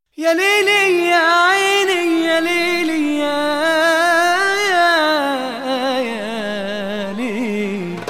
يا ليلي يا عيني يا ليلي يا يا يا ليلي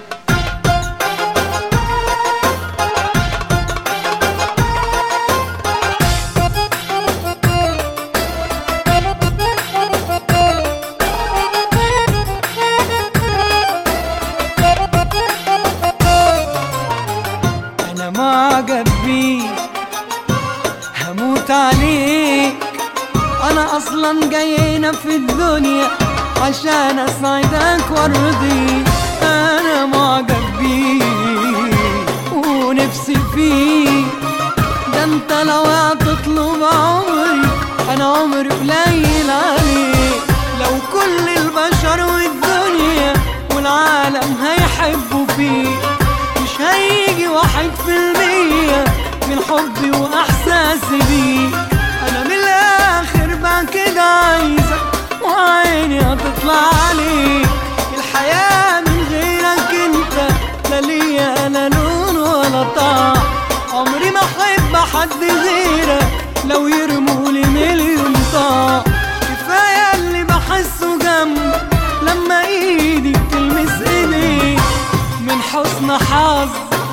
انا معجب بيك هموت عليك انا اصلا جاي هنا في الدنيا عشان اسعدك وارضيك انا معجب بيك ونفسي فيك ده انت لو هتطلب عمري انا عمري قليل عليك لو كل البشر والدنيا والعالم هيحبوا فيك مش هيجي واحد في المية من حبي واحساسي بيك انا من الاخر بقى كده عايزك وعيني هتطلع عليك الحياة من غيرك انت لا ليا لا لون ولا طعم عمري ما احب حد غيرك لو يرمولي مليون طعم كفاية اللي بحسه جنبك لما ايدي بتلمس ايديك من حسن حظ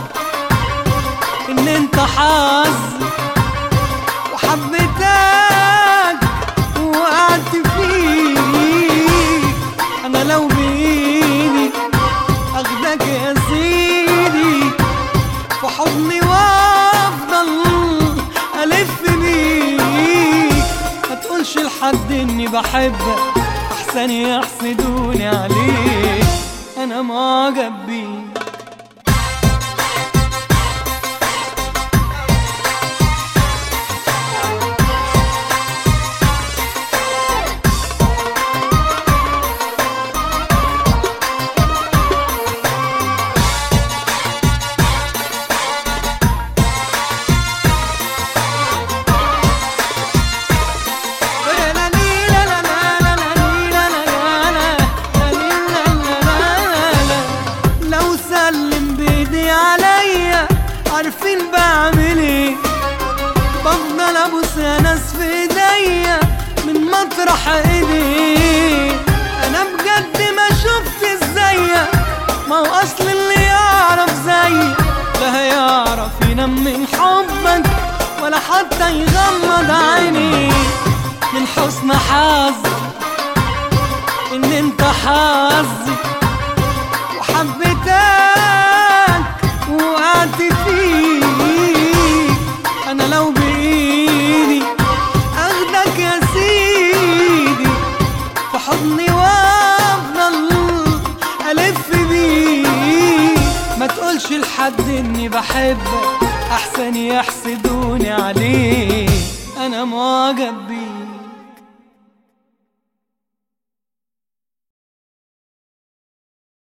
ان انت حظ وحبيتك وقعدت فيك انا لو بايدي اخدك يا سيدي في حضني وافضل الف بيك ما تقولش لحد اني بحبك احسن يحسدوني عليك انا معجب بيك لو سلم بيدي عليا عارفين بعمل ايه بفضل ابوس يا ناس في ايديا من مطرح ايدي انا بجد ما شفت ازيك ما هو اصل اللي يعرف زيك لا هيعرف ينام من حبك ولا حتى يغمض عيني من حسن حظ ان انت حظي وحبيتك وقعدت فيك انا لو بايدي اخدك يا سيدي في حضني وافضل الف بيك ما تقولش لحد اني بحبك احسن يحسدوني عليك انا معجب بيك